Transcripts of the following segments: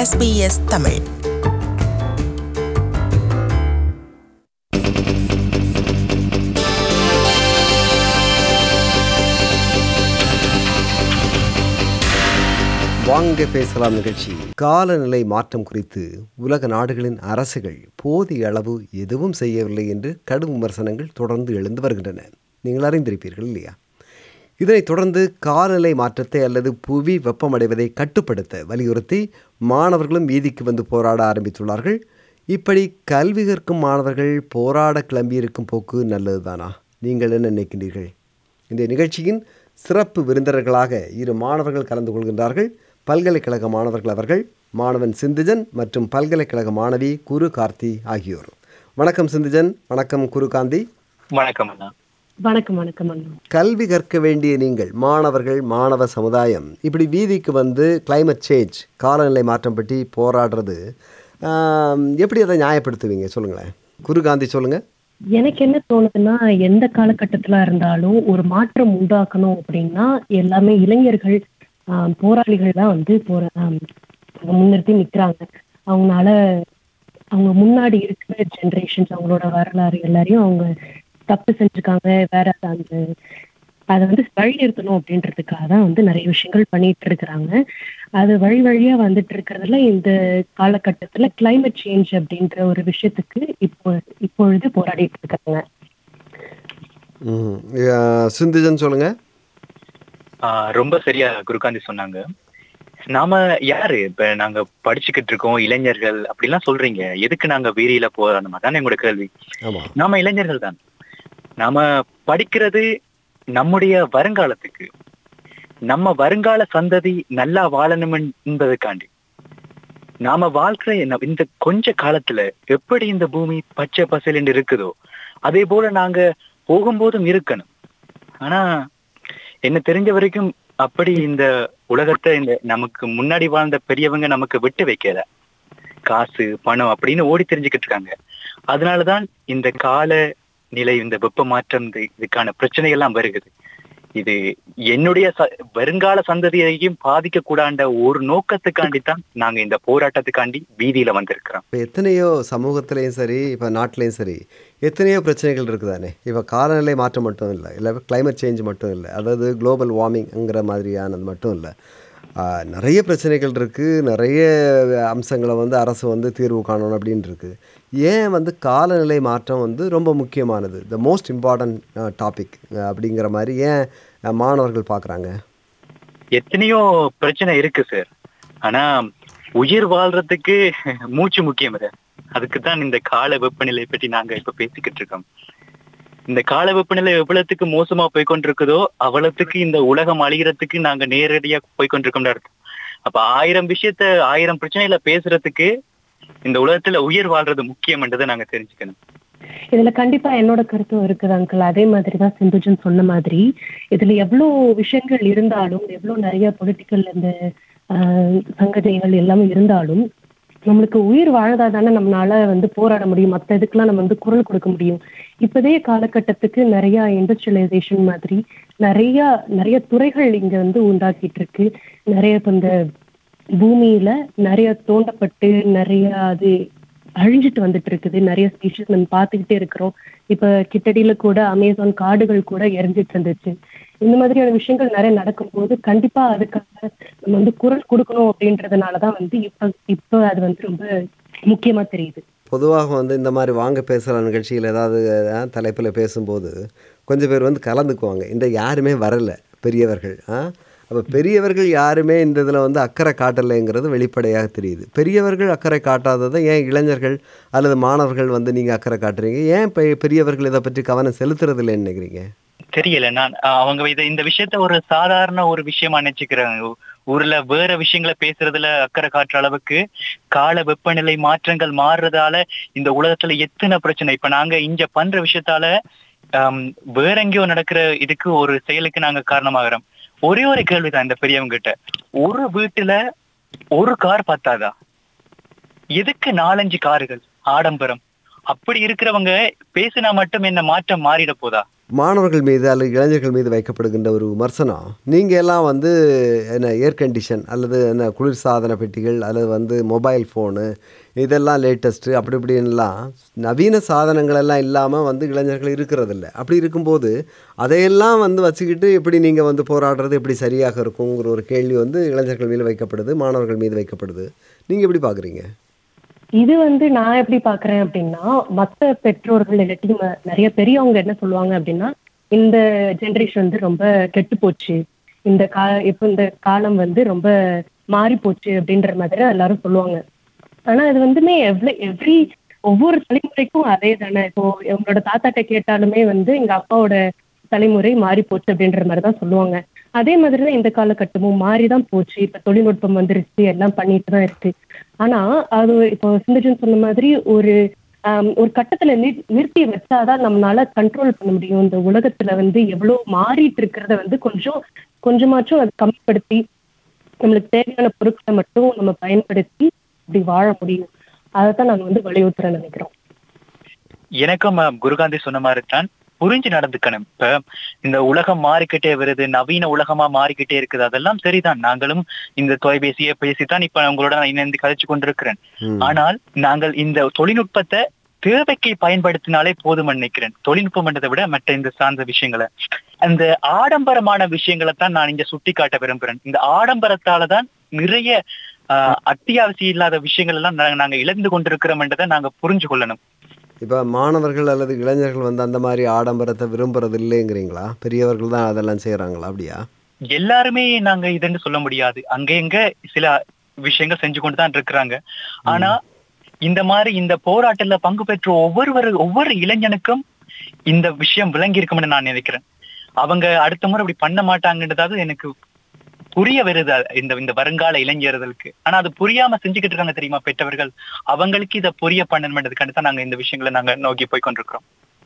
SBS Tamil வாங்க பேசலாம் நிகழ்ச்சி காலநிலை மாற்றம் குறித்து உலக நாடுகளின் அரசுகள் போதிய அளவு எதுவும் செய்யவில்லை என்று கடும் விமர்சனங்கள் தொடர்ந்து எழுந்து வருகின்றன நீங்கள் அறிந்திருப்பீர்கள் இல்லையா இதனைத் தொடர்ந்து காலநிலை மாற்றத்தை அல்லது புவி வெப்பமடைவதை கட்டுப்படுத்த வலியுறுத்தி மாணவர்களும் வீதிக்கு வந்து போராட ஆரம்பித்துள்ளார்கள் இப்படி கல்வி கற்கும் மாணவர்கள் போராட கிளம்பியிருக்கும் போக்கு நல்லதுதானா நீங்கள் என்ன நினைக்கின்றீர்கள் இந்த நிகழ்ச்சியின் சிறப்பு விருந்தினர்களாக இரு மாணவர்கள் கலந்து கொள்கின்றார்கள் பல்கலைக்கழக மாணவர்கள் அவர்கள் மாணவன் சிந்துஜன் மற்றும் பல்கலைக்கழக மாணவி குரு கார்த்தி ஆகியோர் வணக்கம் சிந்துஜன் வணக்கம் குரு காந்தி வணக்கம் அண்ணா வணக்கம் வணக்கம் அண்ணா கல்வி கற்க வேண்டிய நீங்கள் மாணவர்கள் மாணவ சமுதாயம் இப்படி வீதிக்கு வந்து climate சேஞ்ச் காலநிலை மாற்றம் பற்றி போராடுறது ஆம், எப்படி அதை நியாயப்படுத்துவீங்க சொல்லுங்களேன் குரு காந்தி சொல்லுங்கள் எனக்கு என்ன தோணுதுன்னா எந்த காலகட்டத்துல இருந்தாலும் ஒரு மாற்றம் உண்டாக்கணும் அப்படின்னா எல்லாமே இளைஞர்கள் ஆஹ், போராளிகள் தான் வந்து போற ஆஹ், முன்னிறுத்தி நிக்கிறாங்க அவங்களால அவங்க முன்னாடி இருக்கிற ஜென்ரேஷன்ஸ் அவங்களோட வரலாறு எல்லாரையும் அவங்க தப்பு செஞ்சிருக்காங்க வேற அந்த அதை வந்து வழி நிறுத்தணும் அப்படின்றதுக்காக தான் வந்து நிறைய விஷயங்கள் பண்ணிட்டு இருக்கிறாங்க அது வழி வழியா வந்துட்டு இருக்கிறதுல இந்த காலகட்டத்துல climate சேஞ்ச் அப்படின்ற ஒரு விஷயத்துக்கு இப்போ இப்பொழுது போராடிட்டு இருக்காங்க ம் ஆ, சிந்துஜன் சொல்லுங்கள் ஆஹ் ரொம்ப சரியா குருகாந்தி சொன்னாங்க நாம யாரு இப்ப நாங்க படிச்சுக்கிட்டு இருக்கோம் இளைஞர்கள் அப்படிலாம் சொல்றீங்க எதுக்கு நாங்க வீதியில போறோம் அதானே உங்களோட கேள்வி ஆமாம் நாம இளைஞர்கள் தான் நாம படிக்கிறது நம்முடைய வருங்காலத்துக்கு நம்ம வருங்கால சந்ததி நல்லா வாழணும் என்பதற்காண்டி நாம வாழ்க்கிற இந்த- இந்த கொஞ்ச காலத்துல எப்படி இந்த பூமி பச்சை பசேல் இருக்குதோ அதே போல நாங்க போகும்போதும் இருக்கணும் ஆனா என்ன தெரிஞ்ச வரைக்கும் அப்படி இந்த உலகத்தை இந்த நமக்கு முன்னாடி வாழ்ந்த பெரியவங்க நமக்கு விட்டு வைக்கல காசு பணம் அப்படின்னு ஓடி தெரிஞ்சுக்கிட்டு இருக்காங்க அதனாலதான் இந்த கால நிலை இந்த வெப்ப மாற்றம் இந்த- இதுக்கான பிரச்சனைகள் எல்லாம் வருகுது இது என்னுடைய ச- வருங்கால சந்ததியையும் பாதிக்க கூடாண்ட ஒரு நோக்கத்துக்காண்டி தான் நாங்க இந்த போராட்டத்துக்காண்டி வீதியில வந்திருக்கிறோம் இப்போ எத்தனையோ சமூகத்திலையும் சரி இப்போ நாட்டிலையும் சரி எத்தனையோ பிரச்சனைகள் இருக்குதானே இப்போ காலநிலை மாற்றம் மட்டும் இல்லை இல்லை climate சேஞ்ச் மட்டும் இல்லை அதாவது குளோபல் வார்மிங்ங்கிற மாதிரியானது மட்டும் இல்லை ஆஹ், நிறைய பிரச்சனைகள் இருக்குது நிறைய அம்சங்களை வந்து அரசு வந்து தீர்வு காணணும் அப்படின்னு இருக்குது ஏன் வந்து காலநிலை மாற்றம் வந்து ரொம்ப முக்கியமானது த மோஸ்ட் இம்பார்ட்டன்ட் டாபிக் அப்படிங்கிற மாதிரி ஏன் அஹ், மாணவர்கள் பார்க்குறாங்க எத்தனையோ பிரச்சனை இருக்கு சார் ஆனா உயிர் வாழ்றதுக்கு மூச்சு முக்கியம் இல்ல அதுக்கு தான் இந்த கால வெப்பநிலை பற்றி நாங்க இப்ப பேசிக்கிட்டு இருக்கோம் இந்த கால வெப்பநிலை எவ்வளவுக்கு மோசமா போய் கொண்டிருக்குதோ அவ்வளவுக்கு இந்த உலகம் அழிகிறதுக்கு நாங்க நேரடியா போய் கொண்டிருக்கோம்னு அர்த்தம் அப்ப ஆயிரம் விஷயத்த ஆயிரம் பிரச்சனைகளை பேசுறதுக்கு இந்த உலகத்துல உயிர் வாழ்றது முக்கியம்ன்றதை நாங்க தெரிஞ்சுக்கணும் இதுல கண்டிப்பா என்னோட கருத்தும் இருக்குது அங்கிள் அதே மாதிரிதான் சிந்துஜன் சொன்ன மாதிரி இதுல எவ்வளவு விஷயங்கள் இருந்தாலும் எவ்வளவு நிறைய பொலிட்டிக்கல் இந்த ஆஹ், சங்கதிகள் எல்லாமே இருந்தாலும் நம்மளுக்கு உயிர் வாழ்ந்தா தானே நம்மளால வந்து போராட முடியும் மத்த இதுக்கெல்லாம் நம்ம வந்து குரல் கொடுக்க முடியும் இப்போதைய காலகட்டத்துக்கு நிறைய இண்டஸ்ட்ரியலைசேஷன் மாதிரி நிறைய நிறைய துறைகள் இங்க வந்து உண்டாக்கிட்டு இருக்கு நிறைய இப்ப இந்த பூமியில நிறைய தோண்டப்பட்டு நிறைய அது அழிஞ்சிட்டு வந்துட்டு இருக்குது நிறைய ஸ்பீஷிஸ் நம்ம பார்த்துக்கிட்டே இருக்கிறோம் இப்ப கிட்டடியில கூட அமேசான் காடுகள் கூட எரிஞ்சிட்டு இருந்துச்சு இந்த மாதிரியான விஷயங்கள் நிறைய நடக்கும்போது கண்டிப்பா அதுக்காக நம்ம வந்து குரல் கொடுக்கணும் அப்படின்றதுனாலதான் வந்து இப்ப இப்ப அது வந்து ரொம்ப முக்கியமா தெரியுது பொதுவாக வந்து இந்த மாதிரி வாங்க பேசுகிற நிகழ்ச்சியில் ஏதாவது தலைப்பில் பேசும்போது கொஞ்சம் பேர் வந்து கலந்துக்குவாங்க இந்த யாருமே வரல பெரியவர்கள் ஆ அப்போ பெரியவர்கள் யாருமே இந்த இதில் வந்து அக்கறை காட்டலைங்கிறது வெளிப்படையாக தெரியுது பெரியவர்கள் அக்கறை காட்டாததை ஏன் இளைஞர்கள் அல்லது மாணவர்கள் வந்து நீங்கள் அக்கறை காட்டுறீங்க ஏன் பெ- பெரியவர்கள் இதை பற்றி கவனம் செலுத்துறது இல்லைன்னு நினைக்கிறீங்க தெரியல நான் அஹ், அவங்க இதை இந்த விஷயத்த ஒரு சாதாரண ஒரு விஷயமா நினைச்சுக்கிறாங்க ஊ- ஊர்ல வேற விஷயங்களை பேசுறதுல அக்கறை காட்டுற அளவுக்கு கால வெப்பநிலை மாற்றங்கள் மாறுறதால இந்த உலகத்துல எத்தனை பிரச்சனை இப்ப நாங்க இங்க பண்ற விஷயத்தால ஆம், வேற எங்கேயோ நடக்கிற இதுக்கு ஒரு செயலுக்கு நாங்க காரணமாகிறோம் ஒரே ஒரு கேள்விதான் இந்த பெரியவங்க கிட்ட ஒரு வீட்டுல ஒரு கார் பத்தாதா எதுக்கு நாலஞ்சு கார்கள் ஆடம்பரம் அப்படி இருக்கிறவங்க பேசினா மட்டும் என்ன மாற்றம் மாறிட போதா மாணவர்கள் மீது அல்லது இளைஞர்கள் மீது வைக்கப்படுகின்ற ஒரு விமர்சனம் நீங்கள் எல்லாம் வந்து என்ன ஏர் கண்டிஷன் அல்லது என்ன குளிர்சாதன பெட்டிகள் அல்லது வந்து மொபைல் ஃபோனு இதெல்லாம் லேட்டஸ்ட்டு அப்படி இப்படின்லாம் நவீன சாதனங்கள் எல்லாம் இல்லாமல் வந்து இளைஞர்கள் இருக்கிறதில்ல அப்படி இருக்கும்போது அதையெல்லாம் வந்து வச்சுக்கிட்டு எப்படி நீங்கள் வந்து போராடுறது எப்படி சரியாக இருக்குங்கிற ஒரு கேள்வி வந்து இளைஞர்கள் மீது வைக்கப்படுது மாணவர்கள் மீது வைக்கப்படுது நீங்கள் எப்படி பார்க்குறீங்க இது வந்து நான் எப்படி பாக்குறேன் அப்படின்னா மத்த பெற்றோர்கள் இல்லாட்டி ம- நிறைய பெரியவங்க என்ன சொல்லுவாங்க அப்படின்னா இந்த ஜெனரேஷன் வந்து ரொம்ப கெட்டு போச்சு இந்த கா இப்ப இந்த காலம் வந்து ரொம்ப மாறி போச்சு அப்படின்ற மாதிரி எல்லாரும் சொல்லுவாங்க ஆனா இது வந்துமே எவ்வளவு எவ்ரி ஒவ்வொரு தலைமுறைக்கும் அதே தானே இப்போ உங்களோட தாத்தாட்ட கேட்டாலுமே வந்து எங்க அப்பாவோட தலைமுறை மாறி போச்சு அப்படின்ற மாதிரி தான் சொல்லுவாங்க அதே மாதிரி தான் இந்த காலகட்டமும் மாறி தான் போச்சு இப்ப தொழில்நுட்பம் வந்துருச்சு எல்லாம் பண்ணிட்டு தான் இருக்கு ஆனா அது இப்போ சிந்தஜன் சொன்ன மாதிரி ஒரு ஆம், ஒரு கட்டத்துல நிறு- நிறுத்தி வச்சாதான் நம்மளால கண்ட்ரோல் பண்ண முடியும் இந்த உலகத்துல வந்து எவ்வளவு மாறிட்டு இருக்கிறத வந்து கொஞ்சம் கொஞ்சமாச்சும் அதை கம்மிப்படுத்தி நம்மளுக்கு தேவையான பொருட்களை மட்டும் நம்ம பயன்படுத்தி இப்படி வாழ முடியும் அதைத்தான் நாங்க வந்து வலியுறுத்துற நினைக்கிறோம் எனக்கும் அஹ், குருகாந்தி சொன்ன மாதிரி தான் புரிஞ்சு நடந்துக்கணும் இப்ப இந்த உலகம் மாறிக்கிட்டே வருது நவீன உலகமா மாறிக்கிட்டே இருக்குது அதெல்லாம் சரிதான் நாங்களும் இந்த தொலைபேசியை பேசித்தான் இப்ப உங்களோட நான் இணைந்து கதைச்சு கொண்டிருக்கிறேன் ம். ஆனால் நாங்கள் இந்த தொழில்நுட்பத்தை தேவைக்கு பயன்படுத்தினாலே போதும் நினைக்கிறேன் தொழில்நுட்பம் என்றதை விட மற்ற இந்த சார்ந்த விஷயங்களை அந்த ஆடம்பரமான விஷயங்களை தான் நான் இங்க சுட்டி காட்ட விரும்புறேன் இந்த ஆடம்பரத்தால தான் நிறைய ஆஹ், அத்தியாவசியம் இல்லாத விஷயங்கள் எல்லாம் நாங்க- நாங்க இழந்து கொண்டிருக்கிறோம் என்றதை நாங்க புரிஞ்சு கொள்ளணும் இப்போ மாணவர்கள் அல்லது இளைஞர்கள் வந்து அந்த மாதிரி ஆடம்பரத்தை விரும்புறது இல்லைங்கிறீங்களா பெரியவர்கள் தான் அதெல்லாம் செய்கிறாங்களா அப்படியா எல்லாருமே நாங்க இதுன்னு சொல்ல முடியாது அங்க இங்க சில விஷயங்கள் செஞ்சு கொண்டு தான் இருக்கிறாங்க ஆனா இந்த மாதிரி இந்த போராட்டத்துல பங்கு பெற்ற ஒவ்வொருவர் ஒவ்வொரு இளைஞனுக்கும் இந்த விஷயம் விளங்கி இருக்கும்னு நான் நினைக்கிறேன் அவங்க அடுத்த முறை அப்படி பண்ண மாட்டாங்கன்றதாவது எனக்கு புரிய வருது இந்த இந்த வருங்கால இளைஞர்களுக்கு ஆனா அது புரியாம செஞ்சுக்கிட்டு இருக்காங்க தெரியுமா பெற்றவர்கள் அவங்களுக்கு இதை புரிய பண்ணணுன்றதுக்காண்டி தான் நாங்க இந்த விஷயங்களை நாங்க நோக்கி போய் கொண்டிருக்கிறோம்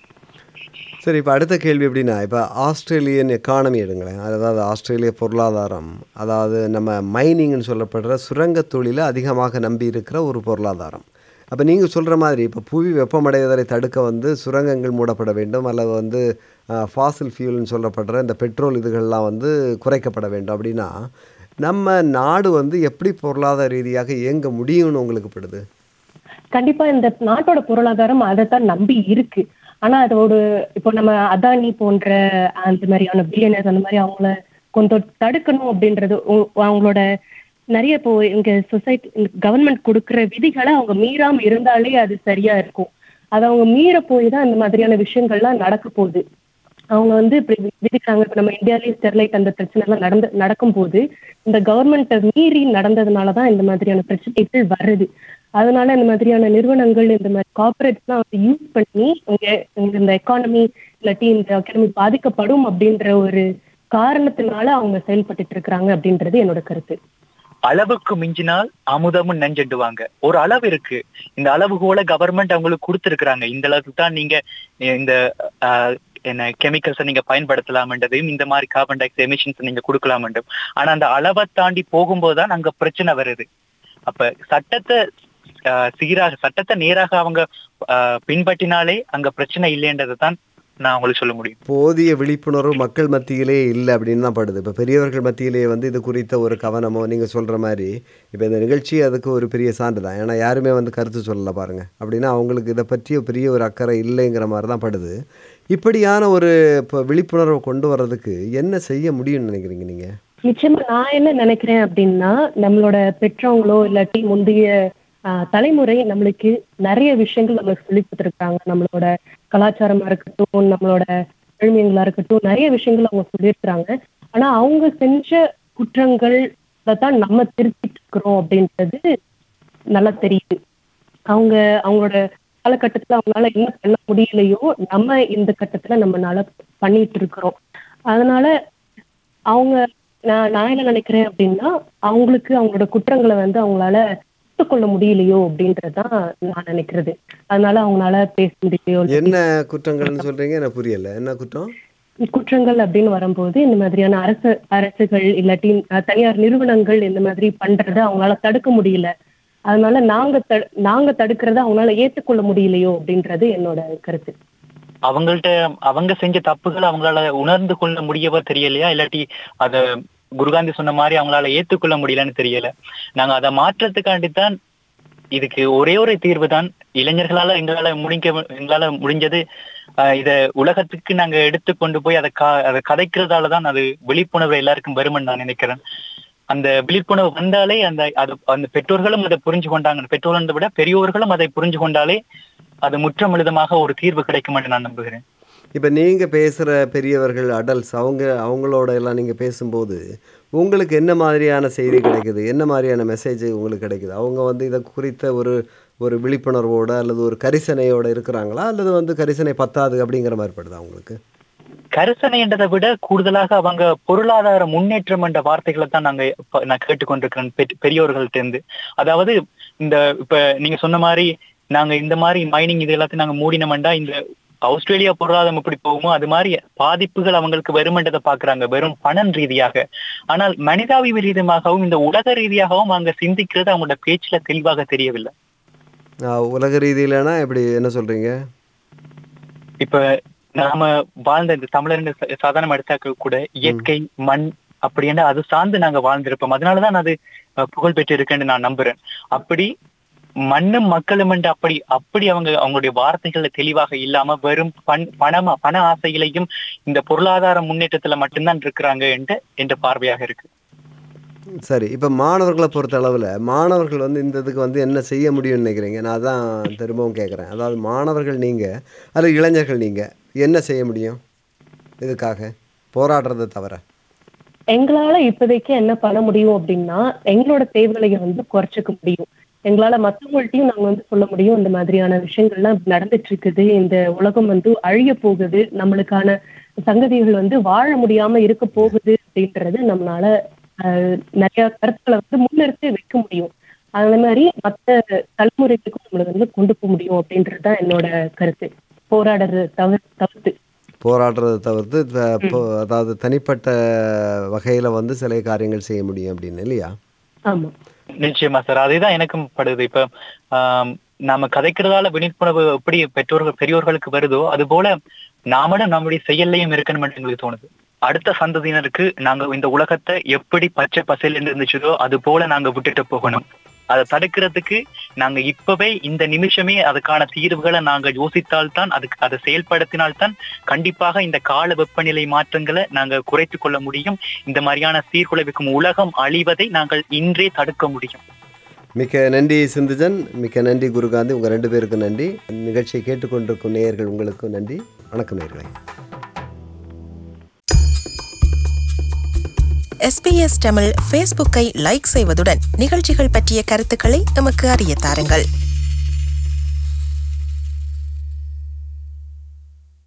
சரி இப்போ அடுத்த கேள்வி எப்படின்னா இப்போ ஆஸ்திரேலியன் எக்கானமி எடுங்களேன் அதாவது ஆஸ்திரேலிய பொருளாதாரம் அதாவது நம்ம மைனிங்னு சொல்லப்படுற சுரங்க தொழிலை அதிகமாக நம்பி இருக்கிற ஒரு பொருளாதாரம் அப்போ நீங்கள் சொல்கிற மாதிரி இப்போ புவி வெப்பமடைவதை தடுக்க வந்து சுரங்கங்கள் மூடப்பட வேண்டும் அல்லது வந்து ஃபாசில் ஃபியூல்னு சொல்லப்படுற இந்த பெட்ரோல் இதுகள்லாம் வந்து குறைக்கப்பட வேண்டும் அப்படின்னா நம்ம நாடு வந்து எப்படி பொருளாதார ரீதியாக இயங்க முடியும்னு உங்களுக்கு படுது கண்டிப்பா இந்த நாட்டோட பொருளாதாரம் அதைத்தான் நம்பி இருக்கு ஆனா அதோட இப்போ நம்ம அதானி போன்ற அந்த மாதிரியான பில்லியனர்ஸ் அந்த மாதிரி அவங்கள கொஞ்சம் தடுக்கணும் அப்படின்றது உ- அவங்களோட நிறைய இப்போ இங்க சொசைட்டி கவர்மெண்ட் கொடுக்கிற விதிகளை அவங்க மீறாம இருந்தாலே அது சரியா இருக்கும் அது அவங்க மீற போய் தான் இந்த மாதிரியான விஷயங்கள்லாம் நடக்க போகுது அவங்க வந்து இப்படி வி- விதிக்கிறாங்க இப்ப நம்ம இந்தியாலயே ஸ்டெர்லைட் அந்த பிரச்சனை எல்லாம் நடந்து நடக்கும்போது இந்த கவர்மெண்ட்டை மீறி நடந்ததுனாலதான் இந்த மாதிரியான பிரச்சனைகள் வருது அதனால இந்த மாதிரியான நிறுவனங்கள் இந்த மாதிரி கார்பரேட்ஸ்லாம் வந்து யூஸ் பண்ணி இங்க இங்க இந்த எக்கானமி இல்லாட்டி இந்த எக்கானமி பாதிக்கப்படும் அப்படின்ற ஒரு காரணத்தினால அவங்க செயல்பட்டுட்டு இருக்கிறாங்க அப்படின்றது என்னோட கருத்து அளவுக்கு மிஞ்சினால் அமுதமும் நெஞ்செடுவாங்க ஒரு அளவு இருக்கு இந்த அளவுகோல கவர்மெண்ட் அவங்களுக்கு கொடுத்திருக்கிறாங்க இந்த அளவுக்கு தான் நீங்க இந்த ஆஹ், என்ன கெமிக்கல்ஸை நீங்க பயன்படுத்தலாம்ன்றதையும் இந்த மாதிரி கார்பன் டை ஆக்சைடு எமிஷன்ஸ் நீங்க கொடுக்கலாம் ஆனா அந்த அளவை தாண்டி போகும்போது தான் அங்க பிரச்சனை வருது அப்ப சட்டத்தை ஆஹ், சீராக சட்டத்தை நேராக அவங்க ஆஹ், பின்பற்றினாலே அங்க பிரச்சனை இல்லைன்றதை தான் நான் உங்களுக்கு சொல்ல முடியும் போதிய விழிப்புணர்வு மக்கள் மத்தியிலே இல்லை அப்படின்னு தான் படுது இப்போ பெரியவர்கள் மத்தியிலே வந்து இது குறித்த ஒரு கவனமோ நீங்கள் சொல்கிற மாதிரி இப்போ இந்த நிகழ்ச்சி அதுக்கு ஒரு பெரிய சான்று தான் ஏன்னா யாருமே வந்து கருத்து சொல்லலை பாருங்கள் அப்படின்னா அவங்களுக்கு இதை பற்றிய பெரிய ஒரு அக்கறை இல்லைங்கிற மாதிரி தான் படுது இப்படியான ஒரு இப்போ விழிப்புணர்வை கொண்டு வர்றதுக்கு என்ன செய்ய முடியும்னு நினைக்கிறீங்க நீங்கள் நிச்சயமா நான் என்ன நினைக்கிறேன் அப்படின்னா நம்மளோட பெற்றவங்களோ இல்லாட்டி முந்தைய ஆஹ், தலைமுறை நம்மளுக்கு நிறைய விஷயங்கள் நம்மளுக்கு சொல்லி கொடுத்துருக்காங்க நம்மளோட கலாச்சாரமா இருக்கட்டும் நம்மளோட விழுமியங்களா இருக்கட்டும் நிறைய விஷயங்கள் அவங்க சொல்லியிருக்கிறாங்க ஆனா அவங்க செஞ்ச குற்றங்கள் தான் நம்ம திருத்திட்டு இருக்கிறோம் அப்படின்றது நல்லா தெரியுது அவங்க அவங்களோட காலகட்டத்துல அவங்களால என்ன பண்ண முடியலையோ நம்ம இந்த கட்டத்துல நம்மனால பண்ணிட்டு இருக்கிறோம் அதனால அவங்க நான் நான் என்ன நினைக்கிறேன் அப்படின்னா அவங்களுக்கு அவங்களோட குற்றங்களை வந்து அவங்களால ஒத்துக்கொள்ள முடியலையோ அப்படின்றதுதான் நான் நினைக்கிறது அதனால அவங்களால பேச முடியலையோ என்ன குற்றங்கள்னு சொல்கிறீங்க எனக்கு புரியலை என்ன குற்றம் குற்றங்கள் அப்படின்னு வரும்போது இந்த மாதிரியான அரசு அரசுகள் இல்லாட்டி அஹ், தனியார் நிறுவனங்கள் இந்த மாதிரி பண்றத அவங்களால தடுக்க முடியல அதனால நாங்க த- நாங்க தடுக்கிறத அவங்களால ஏத்துக்கொள்ள முடியலையோ அப்படின்றது என்னோட கருத்து அவங்கள்ட்ட அவங்க செஞ்ச தப்புகள் அவங்களால உணர்ந்து கொள்ள முடியவோ தெரியலையா இல்லாட்டி அத குருகாந்தி சொன்ன மாதிரி அவங்களால ஏத்துக்கொள்ள முடியலன்னு தெரியல நாங்க அதை மாற்றத்துக்காண்டி தான் இதுக்கு ஒரே ஒரு தீர்வு தான் இளைஞர்களால எங்களால முடிக்க எங்களால முடிஞ்சது ஆஹ் இத உலகத்துக்கு நாங்க எடுத்து கொண்டு போய் அதை கா அதை கதைக்கிறதால தான் அது விழிப்புணர்வு எல்லாருக்கும் வரும்னு நான் நினைக்கிறேன் அந்த விழிப்புணர்வு வந்தாலே அந்த அது அந்த பெற்றோர்களும் அதை புரிஞ்சு கொண்டாங்க பெற்றோர்களை விட பெரியோர்களும் அதை புரிஞ்சு கொண்டாலே அது முற்றமுழுதமாக ஒரு தீர்வு கிடைக்கும் என்று நான் நம்புகிறேன் இப்போ நீங்கள் பேசுகிற பெரியவர்கள் அடல்ட்ஸ் அவங்க அவங்களோட எல்லாம் நீங்கள் பேசும்போது உங்களுக்கு என்ன மாதிரியான செய்தி கிடைக்குது என்ன மாதிரியான மெசேஜ் உங்களுக்கு கிடைக்குது அவங்க வந்து இதை குறித்த ஒரு ஒரு விழிப்புணர்வோட அல்லது ஒரு கரிசனையோட இருக்கிறாங்களா அல்லது வந்து கரிசனை பத்தாது அப்படிங்கிற மாதிரி படுதா அவங்களுக்கு கரிசனை என்றதை விட கூடுதலாக அவங்க பொருளாதார முன்னேற்றம் என்ற வார்த்தைகளை தான் நாங்க இப்ப நான் கேட்டுக்கொண்டிருக்கிறேன் பெ- பெரியோர்கள்ட்ட இருந்து அதாவது இந்த இப்ப நீங்க சொன்ன மாதிரி நாங்க இந்த மாதிரி மைனிங் இது எல்லாத்தையும் நாங்க மூடினோம்டா இந்த ஆஸ்திரேலியா பொருளாதாரம் எப்படி போகுமோ அது மாதிரி பாதிப்புகள் அவங்களுக்கு வருமென்றதை பாக்குறாங்க வெறும் பணம் ரீதியாக ஆனால் மனிதாபிய ரீதியாகவும் இந்த உலக ரீதியாகவும் அவங்க சிந்திக்கிறது அவங்களோட பேச்சுல தெளிவாக தெரியவில்லை ஆஹ் உலக ரீதியிலனா எப்படி என்ன சொல்கிறீங்க இப்ப நாம வாழ்ந்த இந்த தமிழர் சாதாரண எடுத்தாக்க கூட இயற்கை மண் அப்படின்னா அது சார்ந்து நாங்க வாழ்ந்திருப்போம் அதனாலதான் அது அஹ், புகழ் பெற்று இருக்குன்னு நான் நம்புறேன் அப்படி மண்ணும் மக்களும் என்று அப்படி அப்படி அவங்க அவங்களுடைய வார்த்தைகள்ல தெளிவாக இல்லாம வெறும் பண் பணமா பண ஆசைகளையும் இந்த பொருளாதார முன்னேற்றத்துல மட்டும்தான் இருக்கிறாங்க என்று என்ற பார்வையாக இருக்கு சரி இப்போ மாணவர்களை பொறுத்த அளவில் மாணவர்கள் வந்து இந்த இதுக்கு வந்து என்ன செய்ய முடியும்னு நினைக்கிறீங்க நான் அதான் திரும்பவும் கேட்குறேன் அதாவது மாணவர்கள் நீங்கள் அல்லது இளைஞர்கள் நீங்கள் என்ன செய்ய முடியும் இதுக்காக போராடுறதை தவிர எங்களால இப்போதைக்கு என்ன பண்ண முடியும் அப்படின்னா எங்களோட தேவைகளை வந்து குறைச்சிக்க முடியும் எங்களால மத்தவங்கள்ட்டையும் நாங்க வந்து சொல்ல முடியும் இந்த மாதிரியான விஷயங்கள்லாம் நடந்துட்டு இருக்குது இந்த உலகம் வந்து அழிய போகுது நம்மளுக்கான சங்கதிகள் வந்து வாழ முடியாம இருக்க போகுது அப்படின்றது நம்மளால ஆஹ், நிறைய கருத்துக்களை வந்து முன்னிறுத்தி வைக்க முடியும் அதே மாதிரி மத்த தலைமுறைகளுக்கும் நம்மளை வந்து கொண்டு போக முடியும் அப்படின்றது தான் என்னோட கருத்து போராடுறது தவிர தவிர்த்து போராடுறதை தவிர்த்து த- இப்போ- அதாவது தனிப்பட்ட வகையில் வந்து சில காரியங்கள் செய்ய முடியும் அப்படின்னு இல்லையா ஆமா நிச்சயமா சார் அதேதான் எனக்கும் படுது இப்ப ஆம், நாம கதைக்கிறதால விழிப்புணர்வு எப்படி பெற்றோர்கள் பெரியோர்களுக்கு வருதோ அது போல நாமளும் நம்முடைய செயல்லையும் இருக்கணும் என்று எங்களுக்கு தோணுது அடுத்த சந்ததியினருக்கு நாங்க இந்த உலகத்தை எப்படி பச்சை பசையில் இருந்துச்சதோ அது போல நாங்க விட்டுட்டு போகணும் அதை தடுக்கிறதுக்கு நாங்க இப்பவே இந்த நிமிஷமே அதுக்கான தீர்வுகளை நாங்க யோசித்தால்தான் அதுக்கு அதை செயல்படுத்தினால்தான் கண்டிப்பாக இந்த கால வெப்பநிலை மாற்றங்களை நாங்க குறைத்துக் கொள்ள முடியும் இந்த மாதிரியான சீர்குலைவுக்கும் உலகம் அழிவதை நாங்கள் இன்றே தடுக்க முடியும் மிக்க நன்றி சிந்துஜன் மிக்க நன்றி குருகாந்தி உங்கள் ரெண்டு பேருக்கும் நன்றி நிகழ்ச்சியை கேட்டுக்கொண்டிருக்கும் நேயர்கள் உங்களுக்கும் நன்றி வணக்கம் நேயர்களே எஸ்பிஎஸ் தமிழ் ஃபேஸ்புக்கை லைக் செய்வதுடன் நிகழ்ச்சிகள் பற்றிய கருத்துக்களை எமக்கு அறிய தாருங்கள்